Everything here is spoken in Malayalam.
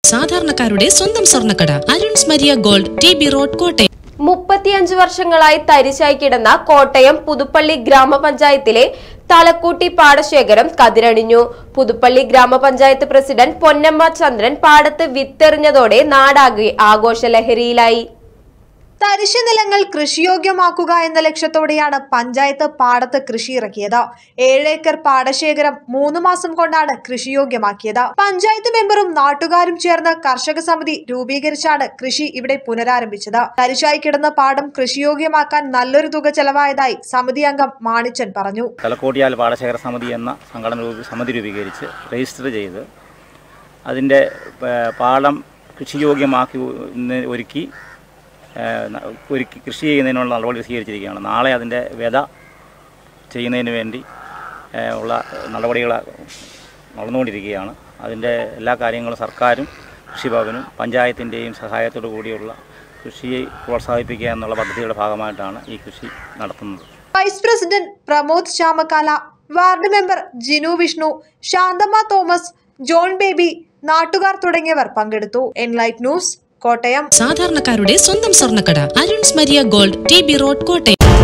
സാധാരണക്കാരുടെ സ്വന്തം സ്വർണ്ണക്കട Aruns Maria gold T B road Kottayam മുപ്പത്തിയഞ്ച് വർഷങ്ങളായി തരിശായി കിടന്ന കോട്ടയം പുതുപ്പള്ളി ഗ്രാമപഞ്ചായത്തിലെ തലക്കൂട്ടി പാടശേഖരം കതിരണിഞ്ഞു പുതുപ്പള്ളി ഗ്രാമപഞ്ചായത്ത് പ്രസിഡന്റ് പൊന്നമ്മ ചന്ദ്രൻ പാടത്ത് വിത്തെറിഞ്ഞതോടെ നാടാകെ ആഘോഷലഹരിയിലായി തരിശു നിലങ്ങൾ കൃഷിയോഗ്യമാക്കുക എന്ന ലക്ഷ്യത്തോടെയാണ് പഞ്ചായത്ത് പാടത്ത് കൃഷി ഇറക്കിയത് ഏഴേക്കർ പാടശേഖരം മൂന്ന് മാസം കൊണ്ടാണ് കൃഷിയോഗ്യമാക്കിയത് പഞ്ചായത്ത് മെമ്പറും നാട്ടുകാരും ചേർന്ന് കർഷക സമിതി രൂപീകരിച്ചാണ് കൃഷി ഇവിടെ പുനരാരംഭിച്ചത് തരിശായി കിടന്ന പാടം കൃഷിയോഗ്യമാക്കാൻ നല്ലൊരു തുക ചെലവായതായി സമിതി അംഗം മാണിച്ചൻ പറഞ്ഞു തലക്കോട്ടിയാൽ പാടശേഖര സമിതി എന്ന സംഘടന രൂപ- സമിതി രൂപീകരിച്ച് രജിസ്റ്റർ ചെയ്ത് അതിൻ്റെ ഏഹ്, പാടം കൃഷിയോഗ്യമാക്കി ഉ- ഇന്ന് ഒരുക്കി ഏഹ്, ന- ഒരുക്കി കൃഷി ചെയ്യുന്നതിനുള്ള നടപടി സ്വീകരിച്ചിരിക്കുകയാണ് നാളെ അതിൻ്റെ വിത ചെയ്യുന്നതിന് വേണ്ടി ഏഹ്, ഉള്ള നടപടികൾ നടന്നുകൊണ്ടിരിക്കുകയാണ് അതിൻ്റെ എല്ലാ കാര്യങ്ങളും സർക്കാരും കൃഷിഭവനും പഞ്ചായത്തിൻ്റെയും സഹായത്തോടു കൂടിയുള്ള കൃഷിയെ പ്രോത്സാഹിപ്പിക്കുക എന്നുള്ള പദ്ധതിയുടെ ഭാഗമായിട്ടാണ് ഈ കൃഷി നടത്തുന്നത് vice president Pramod Chamakkala ward member Jinu Vishnu Shanthamma Thomas John Baby നാട്ടുകാർ തുടങ്ങിയവർ പങ്കെടുത്തു എൻലൈറ്റ് ന്യൂസ് കോട്ടയം സാധാരണക്കാരുടെ സ്വന്തം സ്വർണ്ണക്കട Aruns Maria gold T B road Kottayam